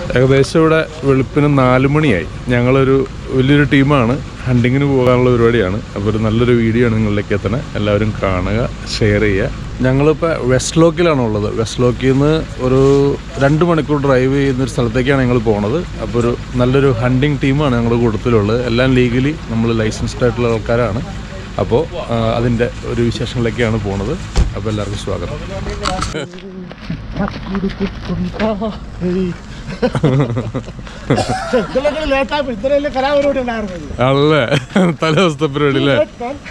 ഏകദേശം ഇവിടെ വെളുപ്പിന് നാല് മണിയായി ഞങ്ങളൊരു വലിയൊരു ടീമാണ് ഹണ്ടിങ്ങിന് പോകാനുള്ള പരിപാടിയാണ് അപ്പോൾ ഒരു നല്ലൊരു വീഡിയോ ആണ് നിങ്ങളിലേക്ക് എത്തണേ എല്ലാവരും കാണുക ഷെയർ ചെയ്യുക ഞങ്ങളിപ്പോൾ വെസ്റ്റ് ലോക്കിലാണ് ഉള്ളത് വെസ്റ്റ് ലോക്കിൽ നിന്ന് ഒരു രണ്ട് മണിക്കൂർ ഡ്രൈവ് ചെയ്യുന്ന ഒരു സ്ഥലത്തേക്കാണ് ഞങ്ങൾ പോണത് അപ്പോൾ ഒരു നല്ലൊരു ഹണ്ടിങ് ടീമാണ് ഞങ്ങൾ കൂട്ടത്തിലുള്ളത് എല്ലാം ലീഗലി നമ്മൾ ലൈസൻസ്ഡ് ആയിട്ടുള്ള ആൾക്കാരാണ് അപ്പോൾ അതിൻ്റെ ഒരു വിശേഷങ്ങളിലേക്കാണ് പോണത് അപ്പോൾ എല്ലാവർക്കും സ്വാഗതം ഇതിലൊക്കെ ലേറ്റായപ്പോ ഇത്രയല്ലേ കലാപരിപാടി ഉണ്ടായിരുന്നത് അല്ലേ തലേ ദിവസത്തെ പരിപാടി അല്ലേ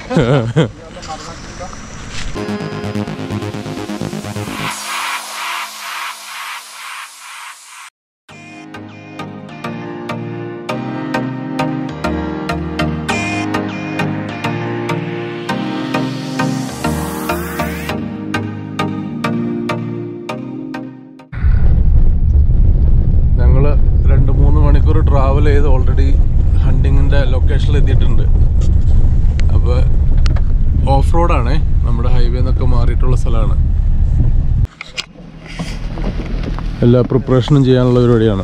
ഞങ്ങൾ രണ്ട് മൂന്ന് മണിക്കൂർ ട്രാവൽ ചെയ്ത് ഓൾറെഡി ഹണ്ടിങ്ങിൻ്റെ ലൊക്കേഷനിൽ എത്തിയിട്ടുണ്ട് അപ്പോൾ ഓഫ് റോഡാണേ നമ്മുടെ ഹൈവേ എന്നൊക്കെ മാറിയിട്ടുള്ള സ്ഥലമാണ് എല്ലാ പ്രിപ്പറേഷനും ചെയ്യാനുള്ള പരിപാടിയാണ്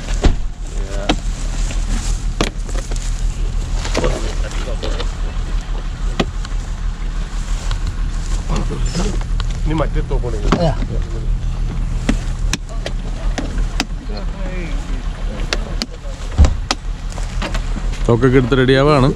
ഇനി മറ്റേ തോക്കണേ തോക്കൊക്കെ എടുത്ത് റെഡിയാവാണ്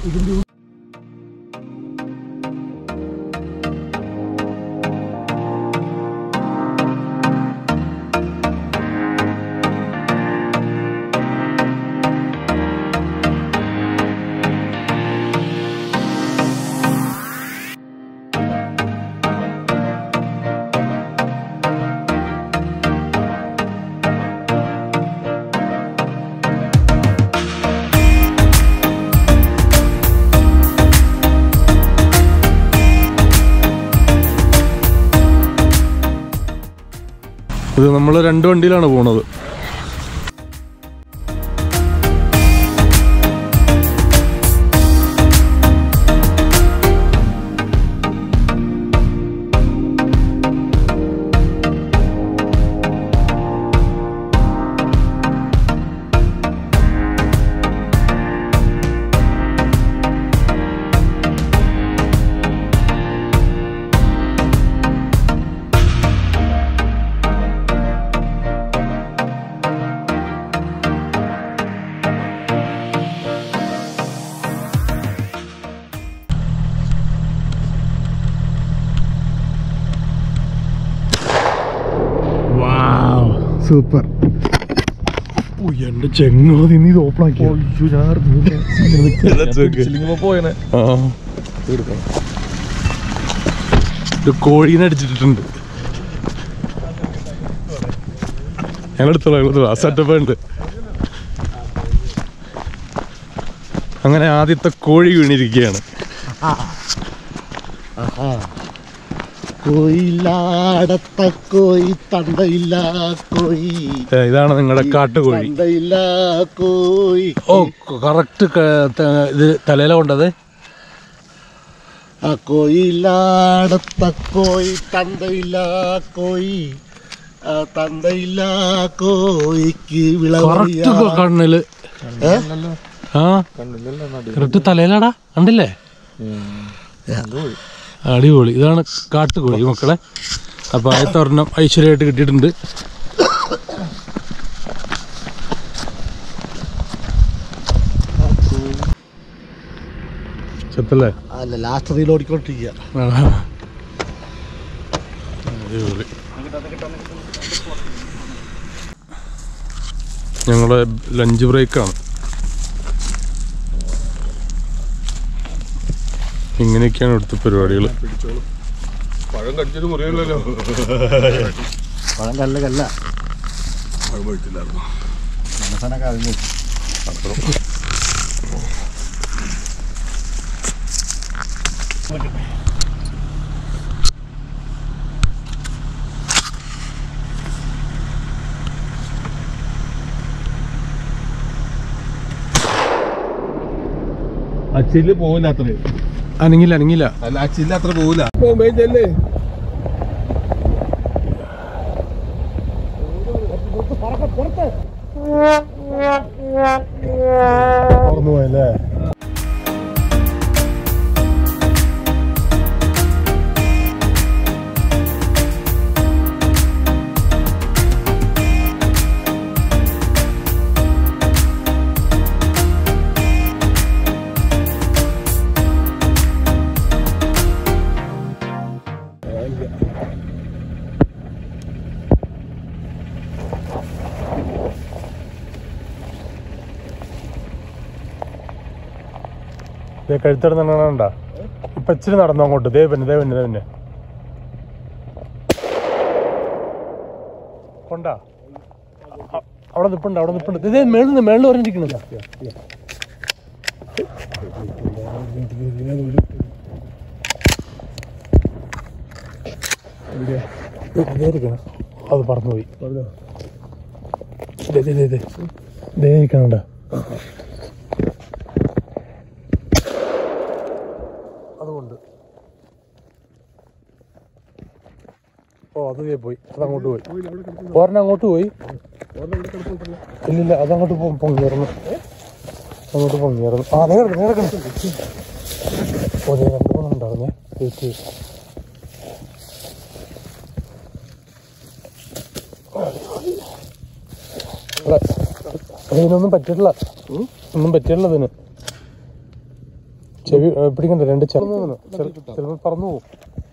ഇത് നമ്മൾ രണ്ട് വണ്ടിയിലാണ് പോണത് സൂപ്പർ എന്റെ ചെങ്ങാതി നീ ഇത് ഓപ്പണാക്കി ഒരു കോഴീനെ അടിച്ചിട്ടുണ്ട് ഞങ്ങൾ എടുത്തോളാം എടുത്തോളാം സെറ്റപ്പ് ഉണ്ട് അങ്ങനെ ആദ്യത്തെ കോഴി വീണിരിക്കുകയാണ് കോയില്ലാടത്ത കോയി തണ്ടയില്ല കോയി ഏ, ഇതാണ് നിങ്ങളുടെ കാട്ടുകോഴി തണ്ടയില്ല കോയി ഓ കറക്റ്റ് ഇത് തലയില കൊണ്ടത് ആ കോയില്ലാടത്ത കോയി തണ്ടയില്ല കോയി ആ തണ്ടയില്ല കോയിക്ക് കറക്റ്റ് വിളവറിയാ കണ്ണില് ആ കറക്റ്റ് തലയിലാടാ കണ്ടില്ലേ അടിപൊളി ഇതാണ് കാട്ടുകോഴി മക്കളെ അപ്പൊ ആദ്യത്തെ ഒരെണ്ണം ഐശ്വര്യമായിട്ട് കിട്ടിയിട്ടുണ്ട് ചെത്തല്ലേ അല്ല ലാസ്റ്റ് റീൽ ഓടിക്കൊണ്ടിരിക്കുക അടിപൊളി ഞങ്ങളെ ലഞ്ച് ബ്രേക്കാണ് ഇങ്ങനെയൊക്കെയാണ് ഇവിടുത്തെ പരിപാടികൾ പഴം കടിച്ചൊരു മുറിയല്ലോ പഴം കല്ല കല്ല പഴം പഴുത്തില്ലായിരുന്നു മനസ്സനൊക്കെ അറിഞ്ഞു അച്ചില് പോവില്ല അത്രേ അനങ്ങില്ല അനങ്ങില്ല അല്ല അച്ചില് അത്ര പോവില്ല ബോംബെയിലല്ലേ തുറന്നു പോയല്ലേ കഴുത്തട നടണ്ട ഇപ്പൊ ഇച്ചിരി നടന്നു അങ്ങോട്ട് ദേ പിന്നെ ദേ പിന്നെ ദേ പിന്നെ കൊണ്ടാ അ- അവിടെ നിപ്പുണ്ട് അവിടെ നിപ്പുണ്ട് ഇതേ മേളിൽ നിന്ന് മേളിൽ പറഞ്ഞിരിക്കണില്ല അത് പറന്നുപോയി ദേ, ദേ, ദേ, ദേ. ദേ ഇരിക്കണണ്ട അതുകൊണ്ട് ഓ അത് ദേ പോയി അത് അങ്ങോട്ട് പോയി ഒരെണ്ണം അങ്ങോട്ട് പോയി ഇല്ലില്ല അതങ്ങോട്ട് പൊ- പൊങ്ങിയിരുന്നു അങ്ങോട്ട് പൊങ്ങിയിരുന്നു ആ നേരെ നേരെ ഓ ദേ രണ്ട് മൂന്നെണ്ണം ഉണ്ടാവുന്നേ വെയിറ്റ് ചെയ്യ്. അല്ല, അതിനൊന്നും പറ്റിയിട്ടില്ല ഒന്നും പറ്റിയിട്ടില്ല ഇതിന് ചെവി ഏ, പിടിക്കണ്ട രണ്ട് ചിലപ്പോൾ പറന്നു പോകും